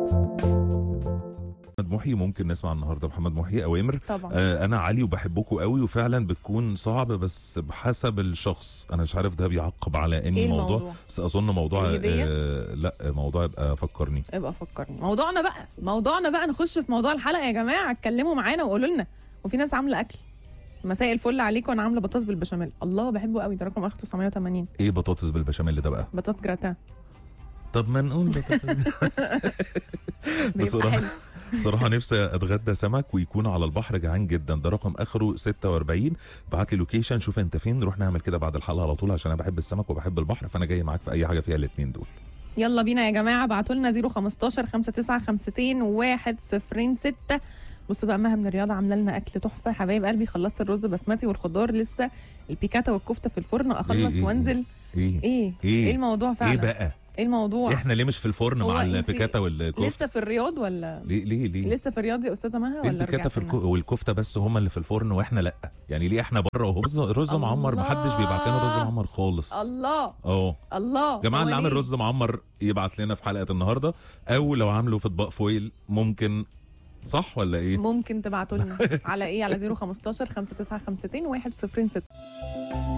محمد محي ممكن نسمع النهارده محمد محي اوامر طبعا آه انا علي وبحبكم قوي وفعلا بتكون صعب بس بحسب الشخص انا مش عارف ده بيعقب على اني ايه موضوع الموضوع؟ بس اظن موضوع الهدية؟ آه لا موضوع يبقى فكرني ابقى فكرني موضوعنا بقى موضوعنا بقى نخش في موضوع الحلقه يا جماعه اتكلموا معانا وقولوا لنا وفي ناس عامله اكل مساء الفل عليكم انا عامله بطاطس بالبشاميل الله بحبه قوي ده رقم اخر 980 ايه بطاطس بالبشاميل ده بقى بطاطس جراتان طب ما نقول بطاطس بيبقى بصراحة. حلو بصراحه نفسي اتغدى سمك ويكون على البحر جعان جدا ده رقم اخره 46 بعت لي لوكيشن شوف انت فين نروح نعمل كده بعد الحلقه على طول عشان انا بحب السمك وبحب البحر فانا جاي معاك في اي حاجه فيها الاثنين دول يلا بينا يا جماعه ابعتوا لنا 015 5952 106 بص بقى مها من الرياضه عامله لنا اكل تحفه حبايب قلبي خلصت الرز بسمتي والخضار لسه البيكاتا والكفته في الفرن اخلص إيه؟ وانزل ايه ايه إيه؟ ايه الموضوع فعلا ايه بقى ايه الموضوع احنا ليه مش في الفرن هو مع أنت البيكاتا والكفته لسه في الرياض ولا ليه ليه ليه لسه في الرياض يا استاذه مها ليه ولا البيكاتا في رجعت الكو... والكفته بس هما اللي في الفرن واحنا لا يعني ليه احنا بره وهو رز رز معمر الله. محدش بيبعت لنا رز معمر خالص الله اه الله جماعه اللي هو عامل ليه؟ رز معمر يبعت لنا في حلقه النهارده او لو عامله في اطباق فويل ممكن صح ولا ايه ممكن تبعتوا لنا على ايه على 015 5952 106